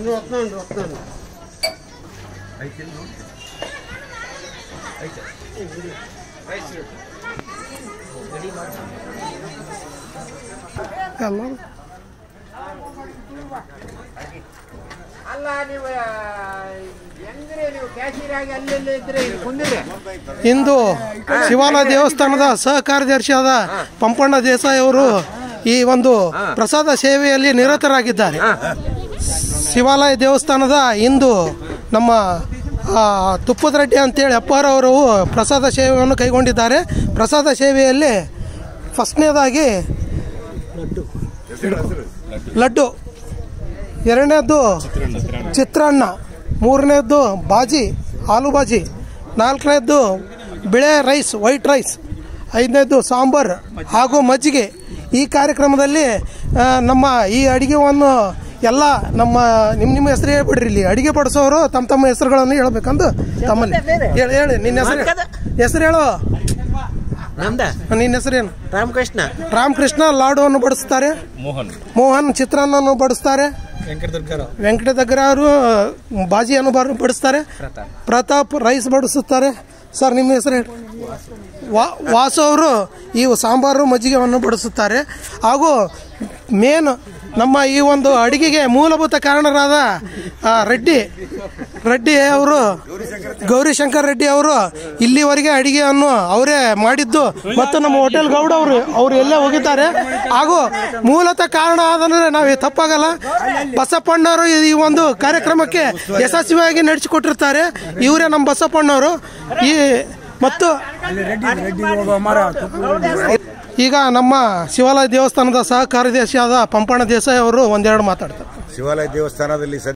వస్తున్నాండి వస్తున్నాను ಎಲ್ಲ ಅಲ್ಲ ನೀವು ಹೆಂಗ್ರಿ ನೀವು ಕ್ಯಾಶಿಯರ್ ಆಗಿ ಅಲ್ಲೆಲ್ಲ ಇದ್ರೆ ಇಲ್ಲಿ ಕುಂದಿರಿ ಇಂದು ಶಿವಾಲಯ ದೇವಸ್ಥಾನದ ಸಹ ಕಾರ್ಯದರ್ಶಿಯಾದ ಪಂಪಣ್ಣ ದೇಸಾಯಿ ಅವರು ಈ ಒಂದು ಪ್ರಸಾದ ಸೇವೆಯಲ್ಲಿ ನಿರತರಾಗಿದ್ದಾರೆ ಶಿವಾಲಯ ದೇವಸ್ಥಾನದ ಇಂದು ನಮ್ಮ ಆ, ತುಪ್ಪದ ರೆಡ್ಡಿ ಅಂತೇಳಿ ಅಪ್ಪಾರವರು ಪ್ರಸಾದ ಸೇವೆಯನ್ನು ಕೈಗೊಂಡಿದ್ದಾರೆ ಪ್ರಸಾದ ಸೇವೆಯಲ್ಲಿ ಫಸ್ಟ್ನೇದಾಗಿ ಲಡ್ಡು ಎರಡನೇದ್ದು ಚಿತ್ರಾನ್ನ ಮೂರನೇದ್ದು ಬಾಜಿ ಆಲೂ ಬಾಜಿ ನಾಲ್ಕನೇದ್ದು ಬಿಳೆ ರೈಸ್ ವೈಟ್ ರೈಸ್ ಐದನೇದ್ದು ಸಾಂಬಾರ್ ಹಾಗೂ ಮಜ್ಜಿಗೆ ಈ ಕಾರ್ಯಕ್ರಮದಲ್ಲಿ ಆ, ನಮ್ಮ ಈ ಅಡಿಗೆವನ್ನು ಎಲ್ಲ ನಮ್ಮ ನಿಮ್ಮ ನಿಮ್ಮ ಹೆಸರು ಹೇಳ್ಬಿಡ್ರಿ ಇಲ್ಲಿ ಅಡಿಗೆ ಬಡಿಸೋರು ತಮ್ಮ ತಮ್ಮ ಹೆಸರುಗಳನ್ನು ಹೇಳ್ಬೇಕಂದು ತಮ್ಮಲ್ಲಿ ಹೇಳಿ ಹೇಳಿ ನಿನ್ನ ಹೆಸರು ಹೆಸರು ಹೇಳು ನಮ್ದ ನಿನ್ನ ಹೆಸರೇನು ರಾಮಕೃಷ್ಣ ರಾಮಕೃಷ್ಣ ಲಾಡುವನ್ನು ಬಡಿಸ್ತಾರೆ ಮೋಹನ್ ಮೋಹನ್ ಚಿತ್ರಾನ್ನವನ್ನು ಬಡಿಸ್ತಾರೆ ವೆಂಕಟದಗ್ರ ಅವರು ಬಾಜಿಯನ್ನು ಬರ್- ಬಡಿಸ್ತಾರೆ ಪ್ರತಾಪ್ ರೈಸ್ ಬಡಿಸುತ್ತಾರೆ ಸರ್ ನಿಮ್ಮ ಹೆಸರು ಹೇಳಿ ವಾ ವಾಸು ಅವರು ಈ ಸಾಂಬಾರು ಮಜ್ಜಿಗೆಯನ್ನು ಬಡಿಸುತ್ತಾರೆ ಹಾಗೂ ಮೇನ್ ನಮ್ಮ ಈ ಒಂದು ಅಡಿಗೆಗೆ ಮೂಲಭೂತ ಕಾರಣರಾದ ಆ, ರೆಡ್ಡಿ ರೆಡ್ಡಿ ಅವರು ಗೌರಿಶಂಕರ್ ರೆಡ್ಡಿ ಅವರು ಇಲ್ಲಿವರೆಗೆ ಅಡಿಗೆಯನ್ನು ಅವರೇ ಮಾಡಿದ್ದು ಮತ್ತು ನಮ್ಮ ಹೋಟೆಲ್ ಗೌಡ ಅವರು ಅವರು ಎಲ್ಲೇ ಹೋಗಿದ್ದಾರೆ ಹಾಗೂ ಮೂಲತಃ ಕಾರಣ ಆದಂದ್ರೆ ನಾವು ತಪ್ಪಾಗಲ್ಲ ಬಸಪ್ಪಣ್ಣವರು ಈ ಒಂದು ಕಾರ್ಯಕ್ರಮಕ್ಕೆ ಯಶಸ್ವಿಯಾಗಿ ನಡೆಸಿಕೊಟ್ಟಿರ್ತಾರೆ ಇವರೇ ನಮ್ಮ ಬಸಪ್ಪಣ್ಣವರು ಈ ಮತ್ತು ಈಗ ನಮ್ಮ ಶಿವಾಲಯ ದೇವಸ್ಥಾನದ ಸಹ ಕಾರ್ಯದರ್ಶಿಯಾದ ಪಂಪಣ್ಣ ದೇಸಾಯಿ ಅವರು ಒಂದೆರಡು ಮಾತಾಡ್ತಾರೆ ಶಿವಾಲಯ ದೇವಸ್ಥಾನದಲ್ಲಿ ಸದ್ಯ